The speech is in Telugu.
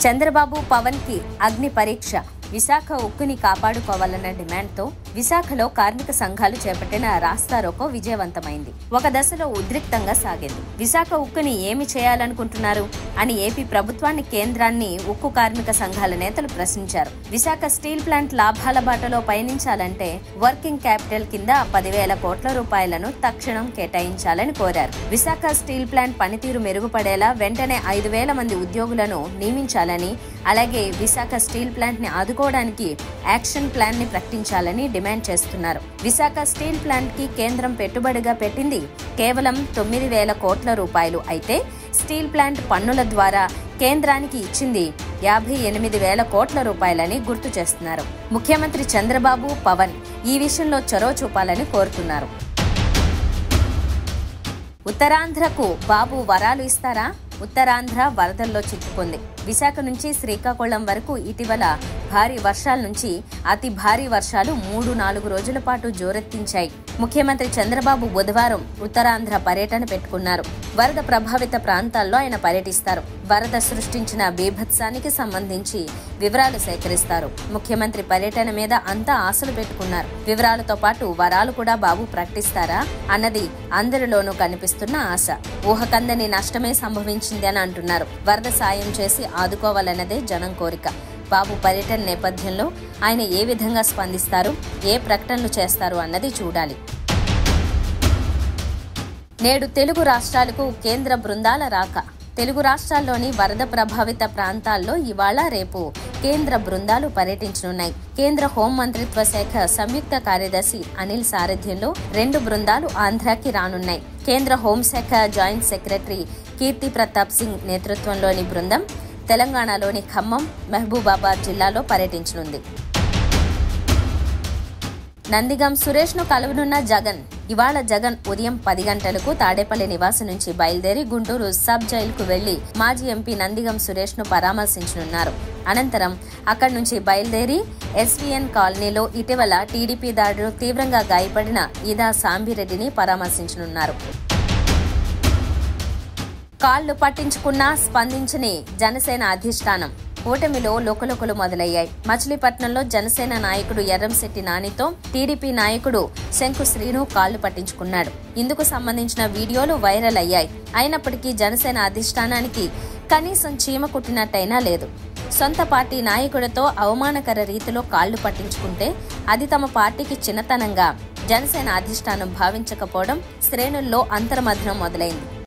చంద్రబాబు పవన్ కి అగ్ని పరీక్ష విశాఖ ఉక్కుని కాపాడుకోవాలన్న డిమాండ్తో విశాఖలో కార్మిక సంఘాలు చేపట్టిన రాస్తారోకో విజయవంతమైంది ఒక దశలో ఉద్రిక్తంగా సాగింది విశాఖ ఉక్కుని ఏమి చేయాలనుకుంటున్నారు అని ఏపీ ప్రభుత్వాన్ని కేంద్రాన్ని ఉక్కు కార్మిక సంఘాల నేతలు ప్రశ్నించారు విశాఖ స్టీల్ ప్లాంట్ లాభాల బాటలో పయనించాలంటే వర్కింగ్ క్యాపిటల్ కింద పదివేల కోట్ల రూపాయలను తక్షణం కేటాయించాలని కోరారు విశాఖ స్టీల్ ప్లాంట్ పనితీరు మెరుగుపడేలా వెంటనే ఐదు వేల మంది ఉద్యోగులను నియమించాలని అలాగే విశాఖ స్టీల్ ప్లాంట్ ని ఆదుకోవడానికి యాక్షన్ ప్లాన్ ని ప్రకటించాలని డిమాండ్ చేస్తున్నారు విశాఖ స్టీల్ ప్లాంట్ కి కేంద్రం పెట్టుబడిగా పెట్టింది కేవలం తొమ్మిది వేల కోట్ల రూపాయలు అయితే స్టీల్ ప్లాంట్ పన్నుల ద్వారా కేంద్రానికి ఇచ్చింది యాభై ఎనిమిది వేల కోట్ల రూపాయలని గుర్తు చేస్తున్నారు ముఖ్యమంత్రి చంద్రబాబు పవన్ ఈ విషయంలో చొరవ చూపాలని కోరుతున్నారు ఉత్తరాంధ్రకు బాబు వరాలు ఇస్తారా ఉత్తరాంధ్ర వరదల్లో చిక్కుకుంది విశాఖ నుంచి శ్రీకాకుళం వరకు ఇటీవల భారీ వర్షాల నుంచి అతి భారీ వర్షాలు మూడు నాలుగు రోజుల పాటు జోరెత్తించాయి ముఖ్యమంత్రి చంద్రబాబు బుధవారం ఉత్తరాంధ్ర పర్యటన పెట్టుకున్నారు వరద ప్రభావిత ప్రాంతాల్లో ఆయన పర్యటిస్తారు వరద సృష్టించిన బీభత్సానికి సంబంధించి వివరాలు సేకరిస్తారు ముఖ్యమంత్రి పర్యటన మీద అంతా ఆశలు పెట్టుకున్నారు వివరాలతో పాటు వరాలు కూడా బాబు ప్రకటిస్తారా అన్నది అందరిలోనూ కనిపిస్తున్న ఆశ ఊహకందని నష్టమే సంభవించింది అని అంటున్నారు వరద సాయం చేసి ఆదుకోవాలన్నదే జనం కోరిక బాబు పర్యటన నేపథ్యంలో ఆయన ఏ విధంగా స్పందిస్తారు ఏ ప్రకటనలు చేస్తారు అన్నది చూడాలి నేడు తెలుగు రాష్ట్రాలకు కేంద్ర బృందాల రాక తెలుగు రాష్ట్రాల్లోని వరద ప్రభావిత ప్రాంతాల్లో ఇవాళ రేపు కేంద్ర బృందాలు పర్యటించనున్నాయి కేంద్ర హోం మంత్రిత్వ శాఖ సంయుక్త కార్యదర్శి అనిల్ సారథ్యంలో రెండు బృందాలు ఆంధ్రాకి రానున్నాయి కేంద్ర హోంశాఖ జాయింట్ సెక్రటరీ కీర్తి ప్రతాప్ సింగ్ నేతృత్వంలోని బృందం తెలంగాణలోని ఖమ్మం మహబూబాబాద్ జిల్లాలో పర్యటించనుంది నందిగం సురేష్ ను కలవనున్న జగన్ ఇవాళ జగన్ ఉదయం పది గంటలకు తాడేపల్లి నివాసం నుంచి బయలుదేరి గుంటూరు సబ్ జైలుకు వెళ్లి మాజీ ఎంపీ నందిగం సురేష్ ను పరామర్శించనున్నారు అనంతరం అక్కడి నుంచి బయలుదేరి ఎస్వీఎన్ కాలనీలో ఇటీవల టీడీపీ దాడిలో తీవ్రంగా గాయపడిన ఇదా సాంబిరెడ్డిని పరామర్శించనున్నారు కాళ్లు పట్టించుకున్నా స్పందించని జనసేన అధిష్టానం కూటమిలో లోకలోకలు మొదలయ్యాయి మచిలీపట్నంలో జనసేన నాయకుడు ఎర్రంశెట్టి నానితో టీడీపీ నాయకుడు శంకు శ్రీను కాళ్లు పట్టించుకున్నాడు ఇందుకు సంబంధించిన వీడియోలు వైరల్ అయ్యాయి అయినప్పటికీ జనసేన అధిష్టానానికి కనీసం చీమ కుట్టినట్టయినా లేదు సొంత పార్టీ నాయకుడితో అవమానకర రీతిలో కాళ్లు పట్టించుకుంటే అది తమ పార్టీకి చిన్నతనంగా జనసేన అధిష్టానం భావించకపోవడం శ్రేణుల్లో అంతర్మథనం మొదలైంది